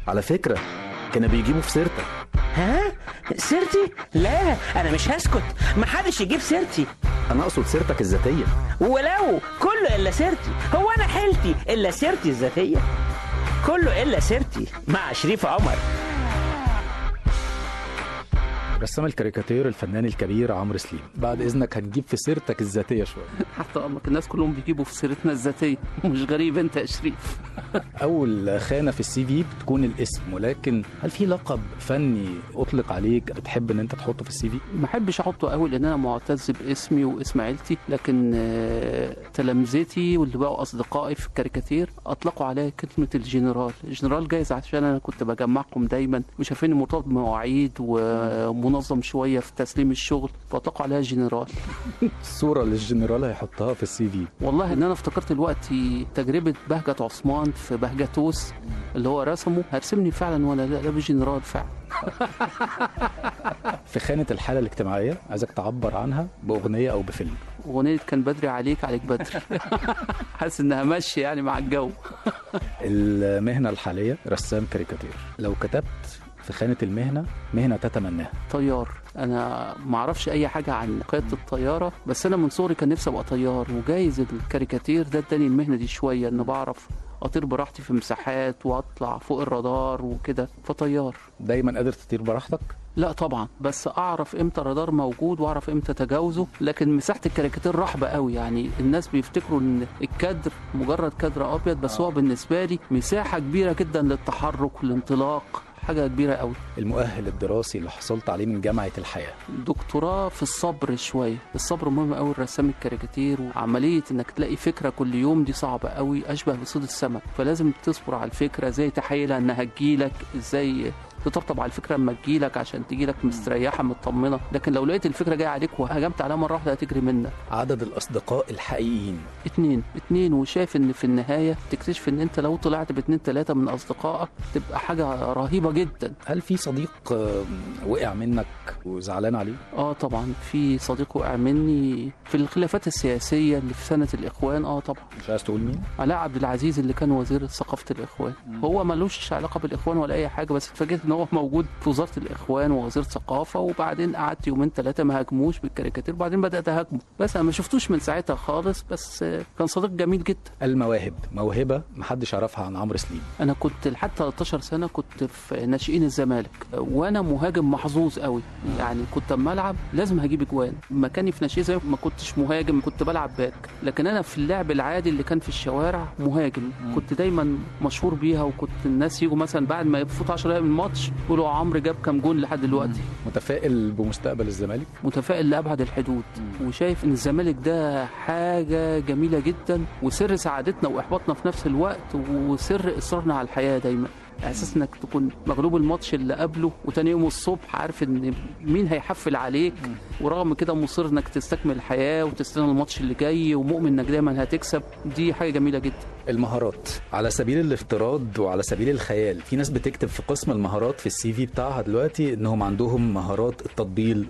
على فكرة كانوا بيجيبوا في سيرتك ها سيرتي لا انا مش هسكت محدش يجيب سيرتي أنا أقصد سيرتك الذاتية ولو كله الا سيرتي هو انا حيلتي الا سيرتي الذاتيه كله الا سيرتي مع شريف عمر رسام الكاريكاتير الفنان الكبير عمرو سليم بعد إذنك هنجيب في سيرتك الذاتية شوية حتى امرك الناس كلهم بيجيبوا في سيرتنا الذاتيه مش غريب انت يا شريف أول خانة في السي في بتكون الاسم ولكن هل في لقب فني أطلق عليك بتحب إن أنت تحطه في السي في؟ ما احبش احطه قوي لان انا معتز باسمي واسم عيلتي لكن آه، تلامذتي واللي بقوا اصدقائي في الكاريكاتير اطلقوا عليا كلمه الجنرال الجنرال جايز عشان انا كنت بجمعكم دايما وشايفيني مرتبط بمواعيد ومنظم شويه في تسليم الشغل فاطلقوا عليا جنرال صورة للجنرال هيحطها في السي في والله ان انا افتكرت دلوقتي تجربه بهجه عثمان في بهجتوس اللي هو رسمه هرسمني فعلا وانا لابس جنرال فعلا في خانة الحالة الاجتماعية عايزك تعبر عنها بأغنية أو بفيلم اغنيه كان بدري عليك عليك بدري حاسس انها ماشيه يعني مع الجو المهنة الحالية رسام كاريكاتير لو كتبت في خانة المهنة مهنة تتمناها طيار انا ما اعرفش اي حاجه عن قياده الطياره بس انا من صغري كان نفسي ابقى طيار وجايز الكاريكاتير ده اداني المهنه دي شويه ان بعرف اطير براحتي في مساحات واطلع فوق الرادار وكده فطيار دايما قادر تطير براحتك لا طبعا بس اعرف امتى الرادار موجود واعرف امتى تجاوزه لكن مساحه الكاريكاتير رحبه قوي يعني الناس بيفتكروا ان الكادر مجرد كادر ابيض بس هو بالنسبه لي مساحه كبيره جدا للتحرك والانطلاق حاجه كبيره قوي المؤهل الدراسي اللي حصلت عليه من جامعة الحياة دكتوراه في الصبر شويه الصبر مهم قوي الرسام الكاريكاتير وعمليه انك تلاقي فكره كل يوم دي صعبه قوي اشبه بصيد السمك فلازم تصبر على الفكره ازاي تحيلها انها تجيلك ازاي تطبطب على الفكره اما تجيلك عشان تجيلك مستريحه مطمنه لكن لو لقيت الفكره جايه عليك وهجمت عليها مره واحده هتجري منك عدد الأصدقاء الحقيقيين اتنين اتنين وشايف ان في النهايه تكتشف ان انت لو طلعت باتنين تلاته من اصدقائك تبقى حاجه رهيبه جدا هل في صديق آه، وقع منك وزعلان عليه؟ اه طبعا في صديق وقع مني في الخلافات السياسيه اللي في سنه الاخوان اه طبعا مش عايز تقول مين؟ علاء عبد العزيز اللي كان وزير ثقافه الاخوان هو ملوش علاقه بالاخوان ولا اي حاجه بس اتفاجئت ان هو موجود في وزاره الاخوان ووزير ثقافه وبعدين قعدت يومين ثلاثه ما هاجموش بالكاريكاتير وبعدين بدات اهاجمه بس انا ما شفتوش من ساعتها خالص بس آه، كان صديق جميل جدا المواهب موهبة محدش يعرفها عن عمرو سليم انا كنت لحد 13 سنه كنت في ناشئين الزمالك وانا مهاجم محظوظ قوي يعني كنت اما العب لازم هجيب اجوان مكاني في ناشئين الزمالك ما كنتش مهاجم كنت بلعب باك لكن انا في اللعب العادي اللي كان في الشوارع مهاجم كنت دايما مشهور بيها وكنت الناس يجوا مثلا بعد ما يفوت 10 دقايق من الماتش يقولوا عمرو جاب كام جون لحد دلوقتي متفائل بمستقبل الزمالك متفائل لابعد الحدود وشايف ان الزمالك ده حاجه جميله جدا وسر سعادتنا واحباطنا في نفس الوقت وسر اصرارنا على الحياه دايما احساس انك تكون مغلوب الماتش اللي قبله وتاني يوم الصبح عارف ان مين هيحفل عليك ورغم كده مصر انك تستكمل الحياه وتستنى الماتش اللي جاي ومؤمن انك دايما هتكسب دي حاجه جميله جدا المهارات على سبيل الافتراض وعلى سبيل الخيال في ناس بتكتب في قسم المهارات في السي في بتاعها دلوقتي انهم عندهم مهارات التطبيل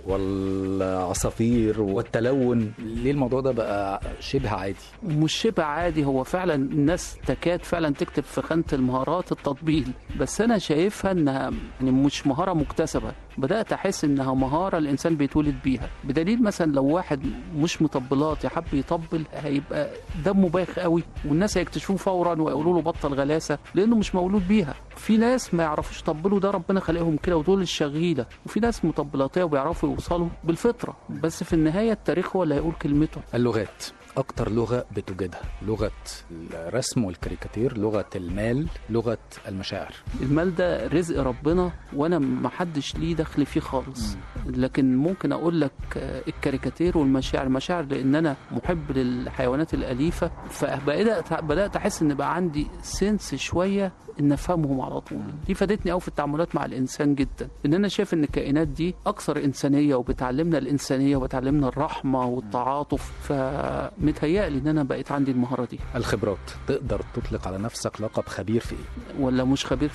والعصافير والتلون ليه الموضوع ده بقى شبه عادي مش شبه عادي هو فعلا الناس تكاد فعلا تكتب في خانه المهارات التطبيل بس انا شايفها انها يعني مش مهاره مكتسبه بدات احس انها مهاره الانسان بيتولد بيها بدليل مثلا لو واحد مش مطبلات يحب يطبل هيبقى دمه بايخ قوي والناس هيكتشفوه فورا ويقولوا له بطل غلاسه لانه مش مولود بيها في ناس ما يعرفوش يطبلوا ده ربنا خلقهم كده ودول الشغيله وفي ناس مطبلاتيه وبيعرفوا يوصلوا بالفطره بس في النهايه التاريخ هو اللي هيقول كلمته اللغات اكتر لغه بتوجدها لغه الرسم والكاريكاتير لغه المال لغه المشاعر المال ده رزق ربنا وانا ما حدش ليه دخل فيه خالص لكن ممكن اقول لك آه، الكاريكاتير والمشاعر المشاعر لان انا محب للحيوانات الاليفه فبدات بدات احس ان بقى عندي سنس شويه ان افهمهم على طول دي فادتني قوي في التعاملات مع الانسان جدا ان انا شايف ان الكائنات دي اكثر انسانيه وبتعلمنا الانسانيه وبتعلمنا الرحمه والتعاطف فمتهيألي ان انا بقيت عندي المهاره دي الخبرات تقدر تطلق على نفسك لقب خبير في ايه ولا مش خبير في ايه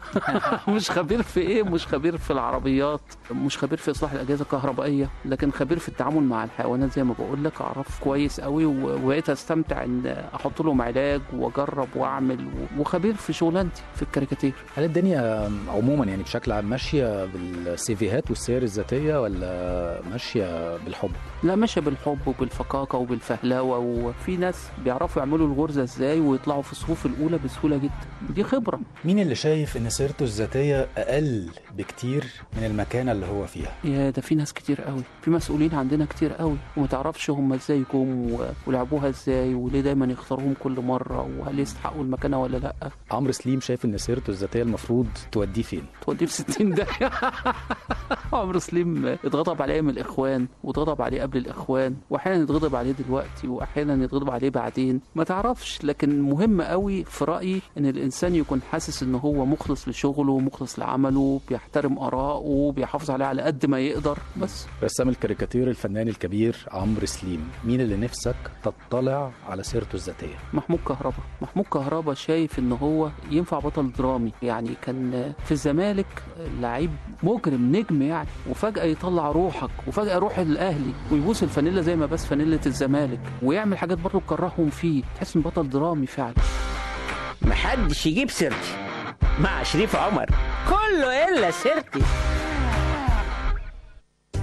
مش خبير في ايه مش خبير في العربيات مش خبير في اصلاح الاجهزه الكهربائيه لكن خبير في التعامل مع الحيوانات زي ما بقول لك اعرف كويس قوي و- وبقيت استمتع ان احط لهم علاج واجرب واعمل و- وخبير في شغلانتي في الكاريكاتير هل الدنيا عموما يعني بشكل عام ماشيه بالسيفيهات والسير الذاتيه ولا ماشيه بالحب؟ لا ماشيه بالحب وبالفقاقه وبالفهلوه وفي ناس بيعرفوا يعملوا الغرزه ازاي ويطلعوا في الصفوف الاولى بسهوله جدا دي خبره مين اللي شايف ان سيرته الذاتيه اقل بكتير من المكانه اللي هو فيها؟ يا ده في ناس كتير قوي في مسؤولين عندنا كتير قوي وما تعرفش هم ازاي جم و- ولعبوها ازاي وليه دايما يختاروهم كل مره وهل يستحقوا المكانه ولا لا عمرو سليم شايف ان سيرته الذاتيه المفروض توديه فين؟ توديه في 60 داهيه عمرو سليم اتغضب عليه من الاخوان واتغضب عليه قبل الاخوان واحيانا يتغضب عليه دلوقتي واحيانا يتغضب عليه بعدين ما تعرفش لكن مهم قوي في رايي ان الانسان يكون حاسس ان هو مخلص لشغله مخلص لعمله بيحترم اراءه بيحافظ عليه على قد ما يقدر بس رسام الكاريكاتير الفنان الكبير عمرو سليم مين اللي نفسك تطلع على سيرته الذاتيه؟ محمود كهربا محمود كهربا شايف ان هو ينفع بطل درامي يعني كان في الزمالك لعيب مجرم نجم يعني وفجأة يطلع روحك وفجأة يروح الاهلي ويبوس الفانيلا زي ما بس فانيلة الزمالك ويعمل حاجات برضه تكرههم فيه تحس ان بطل درامي فعلا محدش يجيب سيرتي مع شريف عمر كله الا سيرتي